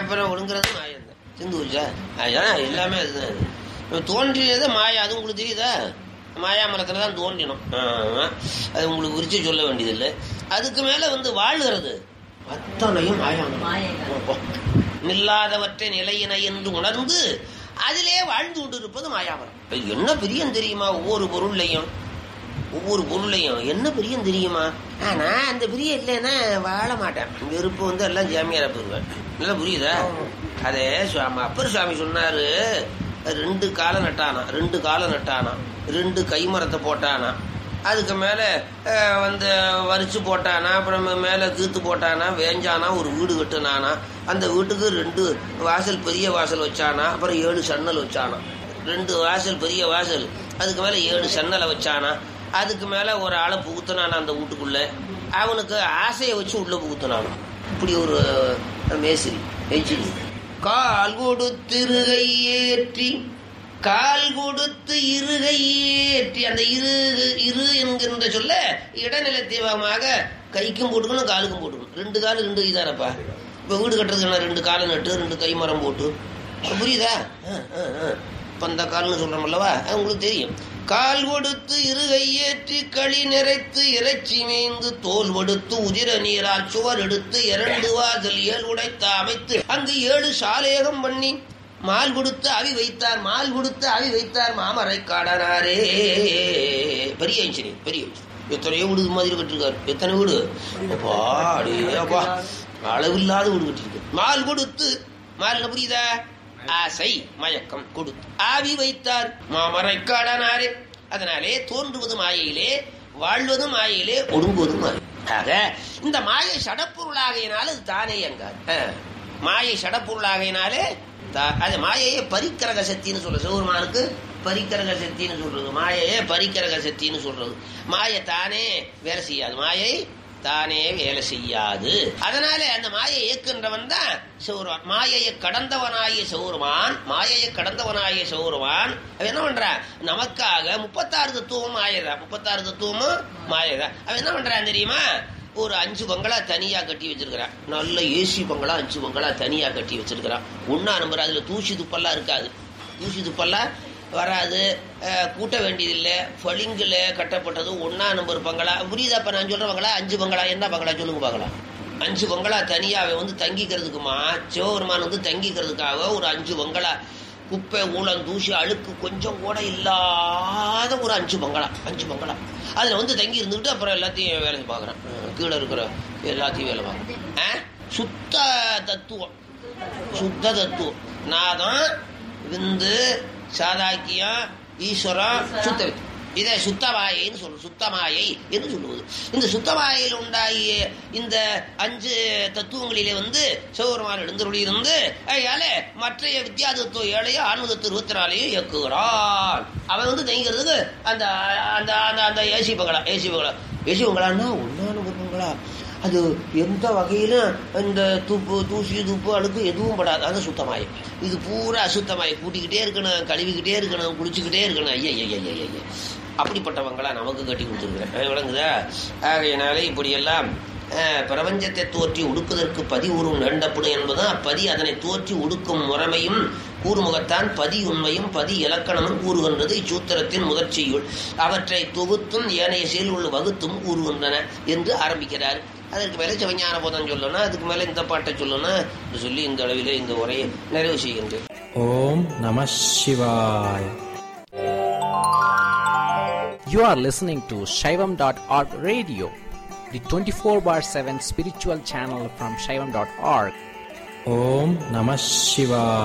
அப்புறம் ஒழுங்குறது மாயம் தான் சிந்து வச்சா அதுதான் எல்லாமே அதுதான் அது. தோன்றியது மாயா அது உங்களுக்கு தெரியுதா மாயா மரத்துல தான் தோன்றினோம் ஆமா. அது உங்களுக்கு விரிச்சு சொல்ல வேண்டியதில்லை அதுக்கு மேல வந்து வாழுகிறது அத்தனையும் மாயாமரம் மாயைதான். நில்லாதவற்றை நிலையின என்று உணர்ந்து அதிலே வாழ்ந்து கொண்டிருப்பது மாயாமரம் இது என்ன பிரியம் தெரியுமா ஒவ்வொரு பொருள்லையும் ஒவ்வொரு பொருளையும் என்ன பிரியம் தெரியுமா ஆனா அந்த பிரியம் இல்லைன்னா வாழ மாட்டேன் வெறுப்பு வந்து எல்லாம் ஜாமியார போயிருவேன் நல்லா புரியுதா அதே சுவாமி அப்பர் சுவாமி சொன்னாரு ரெண்டு காலை நட்டானா ரெண்டு காலை நட்டானா ரெண்டு கைமரத்தை போட்டானா அதுக்கு மேலே வந்து வரிச்சு போட்டானா அப்புறம் மேலே கீத்து போட்டானா வேஞ்சானா ஒரு வீடு கட்டுனானா அந்த வீட்டுக்கு ரெண்டு வாசல் பெரிய வாசல் வச்சானா அப்புறம் ஏழு சன்னல் வச்சானா ரெண்டு வாசல் பெரிய வாசல் அதுக்கு மேலே ஏழு சன்னலை வச்சானா அதுக்கு மேலே ஒரு ஆளை புகுத்துனானா அந்த வீட்டுக்குள்ள அவனுக்கு ஆசையை வச்சு உள்ள புகுத்துனானா இப்படி ஒரு மேசிரி மேய்ச்சிரி கால் கொடுத்திருகை ஏற்றி கால் கொடுத்து இருகை ஏற்றி அந்த இரு இரு என்கின்ற சொல்ல இடநிலத்தீவமாக கைக்கும் போட்டுக்கணும் காலுக்கும் போட்டுக்கணும் ரெண்டு கால் ரெண்டு இதாரப்பா இப்போ வீடு கட்டுறதுக்கு என்ன ரெண்டு காலை நட்டு ரெண்டு கை மரம் போட்டு புரியுதா ஆ, ஆ, ஆ. பந்த கால்னு சொல்றோம் அல்லவா அது உங்களுக்கு தெரியும் கால் கொடுத்து இருகை ஏற்றி களி நிறைத்து இறைச்சி மேய்ந்து தோல் கொடுத்து உதிர நீரால் சுவர் எடுத்து இரண்டு வாசல் ஏழு உடைத்து அமைத்து அங்கு ஏழு சாலேகம் பண்ணி மால் கொடுத்து அவி வைத்தார் மால் கொடுத்து அவி வைத்தார் மாமரை காடனாரே பெரிய இன்ஜினியர் பெரிய engineer. எத்தனையோ வீடு இது மாதிரி கட்டிருக்காரு எத்தனை வீடு அப்பா அடே அப்பா அளவில்லாத வீடு கட்டிருக்கு மால் கொடுத்து மால் புரியுதா ஆசை மயக்கம் கொடுத்து ஆவி வைத்தார் மாமரை காடனாரே அதனாலே தோன்றுவது மாயையிலே வாழ்வது மாயையிலே ஒடுங்குவது மாயை ஆக இந்த மாயை சடப்பொருளாகையினால அது தானே அங்காது ஆ. மாயை சடப்பொருளாகையினாலே தா- அது மாயையே பரிக்கரக சக்தின்னு சொல்றது சிவபெருமானுக்கு பரிக்கரக சக்தின்னு சொல்றது மாயையே பரிக்கரக சக்தின்னு சொல்றது மாயை தானே வேலை செய்யாது மாயை தானே வேலை செய்யாது அதனால அந்த மாயை இயக்குன்றவன் தான் சிவருமான் மாயையை கடந்தவனாகிய சிவருமான் மாயையை கடந்தவனாகிய சிவருமான் அவன் என்ன பண்றான் நமக்காக முப்பத்தாறு தத்துவமும் மாயதான் முப்பத்தாறு தத்துவமும் மாயதான் அவன் என்ன பண்றான் தெரியுமா ஒரு அஞ்சு பங்களா தனியா கட்டி வச்சிருக்கிறான் நல்ல ஏசி பங்களா அஞ்சு பங்களா தனியா கட்டி வச்சிருக்கிறான் ஒன்னா நம்பர் அதுல தூசி துப்பெல்லாம் இருக்காது தூசி துப்பெல்லாம் வராது அஹ், கூட்ட வேண்டியதில்லை பளிங்குல கட்டப்பட்டது ஒன்னா நம்பர் பங்களா புரியுதா இப்ப நான் சொல்ற பங்களா அஞ்சு பங்களா என்ன பங்களா சொல்லுங்க பார்க்கலாம் அஞ்சு பங்களா தனியா அவன் வந்து தங்கிக்கிறதுக்குமா சிவபெருமான் வந்து தங்கிக்கிறதுக்காக ஒரு அஞ்சு பங்களா குப்பை ஊழம் தூசி அழுக்கு கொஞ்சம் கூட இல்லாத ஒரு அஞ்சு பங்களா அஞ்சு பங்களா அதுல வந்து தங்கி இருந்துக்கிட்டு அப்புறம் எல்லாத்தையும் வேலை பார்க்குறான் கீழே இருக்கிற எல்லாத்தையும் வேலை பார்க்குறேன் ஆ? சுத்த தத்துவம் சுத்த தத்துவம் நாதம் விந்து சாதாக்கியம் ஈஸ்வரம் சுத்த வித்து. இதை சுத்தமாயைன்னு சொல்றது சுத்தமாயை என்று சொல்லுவது இந்த சுத்தமாயையில் உண்டாகிய இந்த அஞ்சு தத்துவங்களிலே வந்து சிவபெருமான் எழுந்தருளி இருந்து அதனால மற்றைய வித்யா தத்துவம் ஏழையோ ஆன்ம தத்துவம் இருபத்தி நாலையும் இயக்குகிறான் அவன் வந்து தங்கிக்கிறதுக்கு அந்த அந்த அந்த அந்த ஏசி பங்களா ஏசி பங்களா ஏசி பங்களான்னா ஒன்னான பங்களா அது எந்த வகையிலும் இந்த துப்பு தூசி துப்பு அழுக்கு எதுவும் படாது அது சுத்தமாய் இது பூரா அசுத்தமாய் கூட்டிக்கிட்டே இருக்கணும் கழுவிக்கிட்டே இருக்கணும் குளிச்சுக்கிட்டே இருக்கணும் ஐயா ஐயா ஐயா ஐயா அப்படிப்பட்டவங்களா நமக்கு கட்டி கொடுத்துருக்குறேன் விளங்குதா ஆகையினாலே இப்படியெல்லாம் அஹ், பிரபஞ்சத்தை தோற்றி உடுக்குதற்கு பதி உருவம் வேண்டப்படும் என்பதும் அப்பதி அதனை தோற்றி உடுக்கும் முறைமையும் கூறுமுகத்தான் பதி உண்மையும் பதி இலக்கணமும் கூறுகின்றது இச்சூத்திரத்தின் முதற்சியுள் அவற்றை தொகுத்தும் ஏனைய செயல்கள் வகுத்தும் கூறுகின்றன என்று ஆரம்பிக்கிறார் அதற்கு மேலே சிவஞான போதம் சொல்லணும் அதுக்கு மேலே இந்த பாட்டை சொல்லணும் என்று சொல்லி இந்த அளவிலே இந்த உரையை நிறைவு செய்கின்றேன் ஓம் நம சிவாய் You are listening to Shaivam.org radio, the 24 bar 7 spiritual channel from Shaivam.org. ஓம் நம சிவாய்